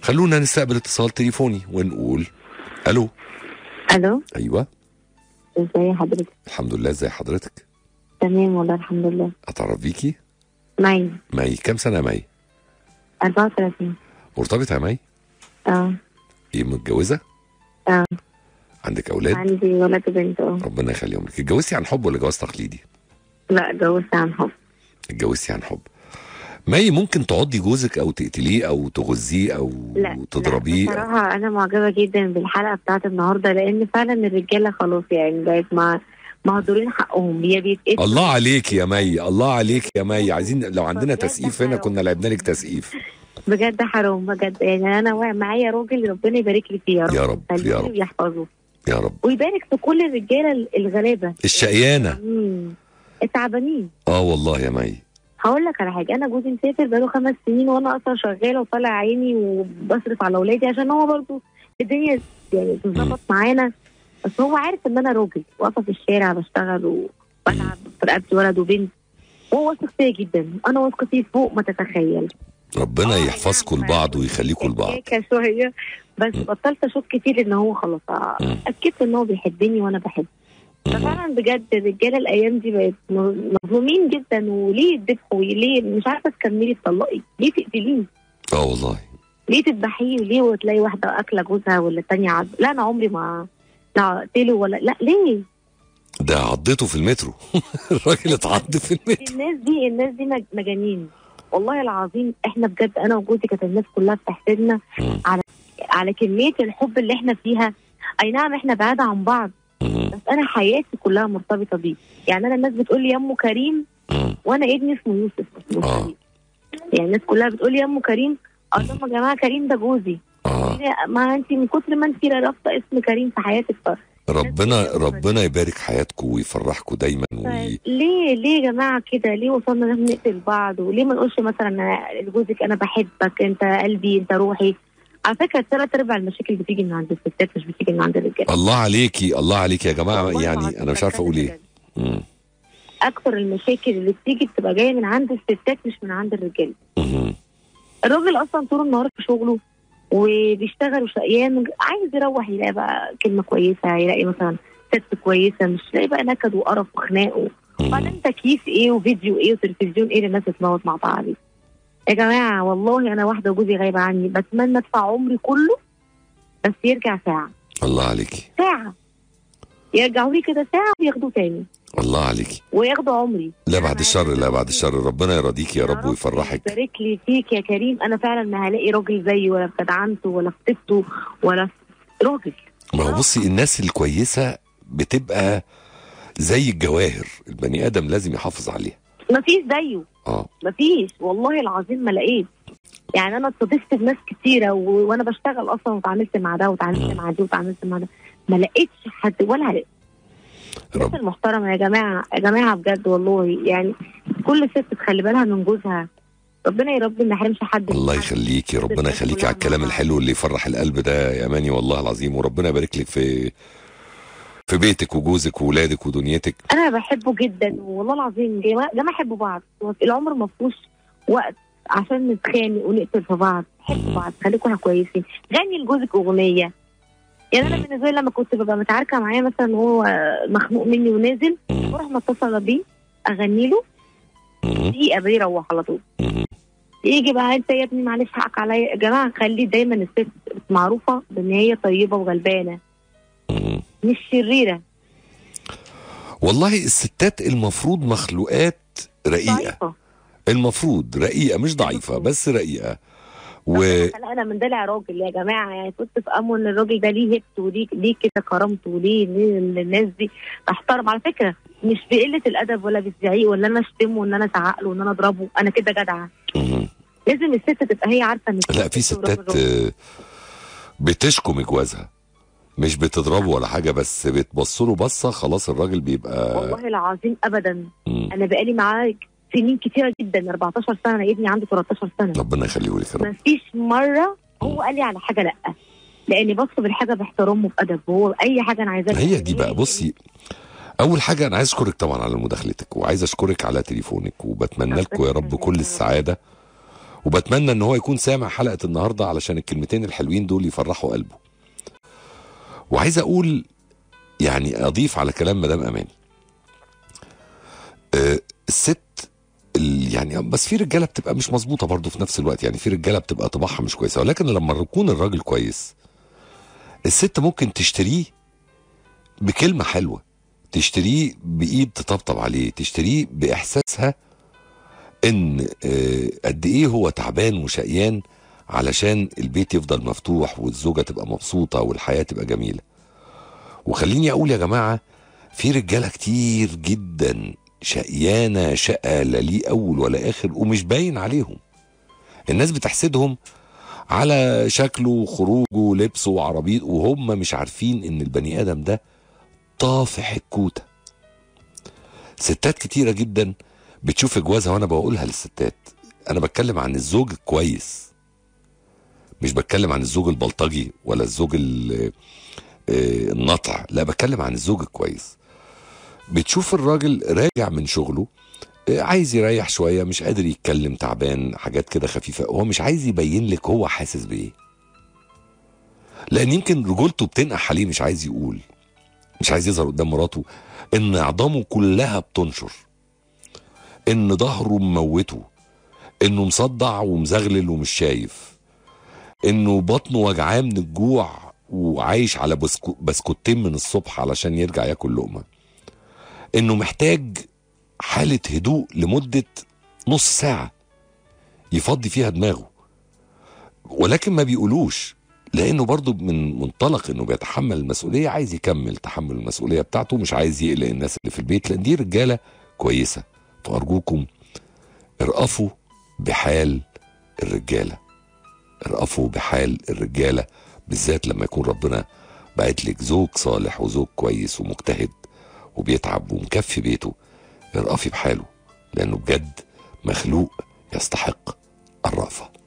خلونا نستقبل اتصال تليفوني ونقول الو الو ايوه ازي حضرتك الحمد لله ازي حضرتك تمام والله الحمد لله اتعرف بيكي معي مي كام سنه يا مي 34 مرتبطه يا مي اه ايه متجوزه اه عندك اولاد عندي ولد وبنت اه ربنا يخليهم لك اتجوزتي عن حب ولا جواز تقليدي لا اتجوزت عن حب اتجوزتي عن حب مي ممكن تعضي جوزك او تقتليه او تغزيه او لا تضربيه لا بصراحة أنا معجبة جدا بالحلقة بتاعت النهاردة لأن فعلا الرجالة خلاص يعني بقت مع مهدورين حقهم يا بيتقتلوا الله عليك يا مي الله عليك يا مي عايزين لو عندنا بجد تسقيف هنا حرام. كنا لعبنا لك تسقيف بجد حرام بجد يعني أنا وا- معايا راجل ربنا يبارك لي فيه يا رب يا رب، يخليه يا رب. ويحفظه يا رب ويبارك في كل الرجالة ال- الغلابة الشقيانه مم. التعبانين اه والله يا مي هقول لك على حاجه انا جوزي مسافر بقاله خمس سنين وانا اصلا شغاله وطالع عيني وبصرف على اولادي عشان هو برضو الدنيا يعني تتظبط معانا بس هو عارف ان انا راجل واقفه في الشارع بشتغل وبلعب في رقبتي ولد وبنت وهو واثق فيا جدا انا واثقه فيه فوق ما تتخيل ربنا آه، يحفظكم نعم. لبعض ويخليكم لبعض شياكة شويه بس مم. بطلت اشك كتير ان هو خلاص مم. اكدت ان هو بيحبني وانا بحبه ففعلا بجد الرجاله الايام دي بقت مظلومين جدا وليه تذبحوا ليه مش عارفه تكملي تطلقي ليه تقتليه اه والله ليه تذبحيه ليه وتلاقي واحده اكله جوزها ولا الثانيه عض لا انا عمري ما لا اقتله ولا لا ليه ده عضته في المترو الراجل اتعض في المترو الناس دي الناس دي مج- مجانين والله العظيم احنا بجد انا وجوزي كانت الناس كلها بتحسدنا مم. على على كميه الحب اللي احنا فيها اي نعم احنا بعاد عن بعض مم. بس انا حياتي كلها مرتبطه بيه يعني انا الناس بتقول لي يا ام كريم مم. وانا ابني اسمه يوسف اسمه آه. كريم. يعني الناس كلها بتقول لي يا ام كريم اقول لهم يا جماعه كريم ده جوزي اه ما انت من كتر ما انت رافضه اسم كريم في حياتك ف... ربنا ربنا يبارك حياتكم ويفرحكم دايما وي... ليه ليه يا جماعه كده ليه وصلنا ان احنا نقتل بعض وليه ما نقولش مثلا لجوزك انا بحبك انت قلبي انت روحي على فكره ثلاث ارباع المشاكل بتيجي من عند الستات مش بتيجي من عند الرجاله الله عليكي الله عليكي يا جماعه والله يعني العظيم انا مش عارف اقول ايه مم. اكثر المشاكل اللي بتيجي بتبقى جايه من عند الستات مش من عند الرجاله مم. الراجل اصلا طول النهار في شغله وبيشتغل وشقيان عايز يروح يلاقي بقى كلمه كويسه يلاقي مثلا ست كويسه مش لاقي بقى نكد وقرف وخناق و- مم. وبعدين تكييف ايه وفيديو ايه وتلفزيون ايه للناس تتموت مع بعض يا جماعه والله انا واحده وجوزي غايبه عني بتمنى ادفع عمري كله بس يرجع ساعه الله عليكي ساعه يرجعوا لي كده ساعه وياخدوا تاني الله عليكي وياخدوا عمري لا أنا بعد الشر لا بعد الشر ربنا يرضيك يا رب ويفرحك يبارك لي فيك يا كريم انا فعلا ما هلاقي راجل زيي ولا في جدعنته ولا في طيبته ولا في راجل ما هو بصي الناس الكويسه بتبقى زي الجواهر البني ادم لازم يحافظ عليها ما فيش زيه اه ما فيش والله العظيم ما لقيت يعني انا اتصادفت بناس كتيره و... وانا بشتغل اصلا وتعاملت مع ده وتعاملت مع دي وتعاملت مع ده ما لقيتش حد ولا لقيت الناس رب المحترمه يا جماعه يا جماعه بجد والله يعني كل ست تخلي بالها من جوزها ربنا يا رب ما يحرمش حد الله من حد. يخليكي ربنا الناس يخليكي كلها على الكلام مع بعض. الحلو اللي يفرح القلب ده يا اماني والله العظيم وربنا يبارك لك في في بيتك وجوزك وولادك ودنيتك انا بحبه جدا والله العظيم جماعه جماعة حبوا بعض العمر ما فيهوش وقت عشان نتخانق ونقتل في بعض حبوا بعض خليكم كويسين غني لجوزك اغنيه يعني انا بالنسبه لي لما كنت ببقى متعاركه معاه مثلا وهو مخنوق مني ونازل مم. بروح متصله بيه اغني له مم. دقيقه بيروح على طول مم. يجي بقى انت يا ابني معلش حقك عليا يا جماعه خلي دايما الست معروفه بان هي طيبه وغلبانه مم. مش شريره والله الستات المفروض مخلوقات رقيقه ضعيفه المفروض رقيقه مش ضعيفه المفروض. بس رقيقه و ربنا خلقنا من دلع راجل يا جماعه يعني كنت في امل ان الراجل ده ليه هيبته وليه ليه كده كرامته وليه ليه الناس دي بحترم على فكره مش بقله الادب ولا بالزعيق ولا انا اشتمه وان انا ازعق له وان انا اضربه انا كده جدعه مم. لازم الست تبقى هي عارفه ان لا في ستات آه، بتشكم جوازها مش بتضربه ولا حاجه بس بتبص له بصه خلاص الراجل بيبقى والله العظيم ابدا مم. انا بقالي معاه سنين كتيره جدا 14 سنه انا ابني عنده 13 سنه ربنا يخليه لك يا رب ما فيش مره هو قال لي على حاجه لا لاني بطلب الحاجه باحترام وبادب وهو اي حاجه انا عايزاها هي دي بقى بصي اول حاجه انا عايز اشكرك طبعا على مداخلتك وعايز اشكرك على تليفونك وبتمنى لكم يا رب كل السعاده وبتمنى ان هو يكون سامع حلقه النهارده علشان الكلمتين الحلوين دول يفرحوا قلبه وعايز اقول يعني اضيف على كلام مدام اماني أه الست ال- يعني بس في رجاله بتبقى مش مظبوطه برضه في نفس الوقت يعني في رجاله بتبقى طباعها مش كويسه ولكن لما يكون الراجل كويس الست ممكن تشتريه بكلمه حلوه تشتريه بايد تطبطب عليه تشتريه باحساسها ان آه، قد ايه هو تعبان وشقيان علشان البيت يفضل مفتوح والزوجه تبقى مبسوطه والحياه تبقى جميله وخليني اقول يا جماعه في رجاله كتير جدا شقيانه شقه لا ليه اول ولا اخر ومش باين عليهم الناس بتحسدهم على شكله وخروجه ولبسه وعربيته وهم مش عارفين ان البني ادم ده طافح الكوته ستات كتيره جدا بتشوف جوازها وانا بقولها للستات انا بتكلم عن الزوج الكويس مش بتكلم عن الزوج البلطجي ولا الزوج ال- آه، النطع لا بتكلم عن الزوج الكويس بتشوف الراجل راجع من شغله آه، عايز يريح شويه مش قادر يتكلم تعبان حاجات كده خفيفه هو مش عايز يبين لك هو حاسس بايه لان يمكن رجولته بتنقح عليه مش عايز يقول مش عايز يظهر قدام مراته ان عظامه كلها بتنشر ان ظهره مموته انه مصدع ومزغلل ومش شايف انه بطنه وجعاه من الجوع وعايش على بسكو بسكوتين من الصبح علشان يرجع ياكل لقمه انه محتاج حاله هدوء لمده نص ساعه يفضي فيها دماغه ولكن ما بيقولوش لانه برضه من منطلق انه بيتحمل المسؤوليه عايز يكمل تحمل المسؤوليه بتاعته مش عايز يقلق الناس اللي في البيت لان دي رجاله كويسه فارجوكم ارأفوا بحال الرجاله ارأفوا بحال الرجاله بالذات لما يكون ربنا بعت لك زوج صالح وزوج كويس ومجتهد وبيتعب ومكفي بيته ارأفي بحاله لانه بجد مخلوق يستحق الرأفه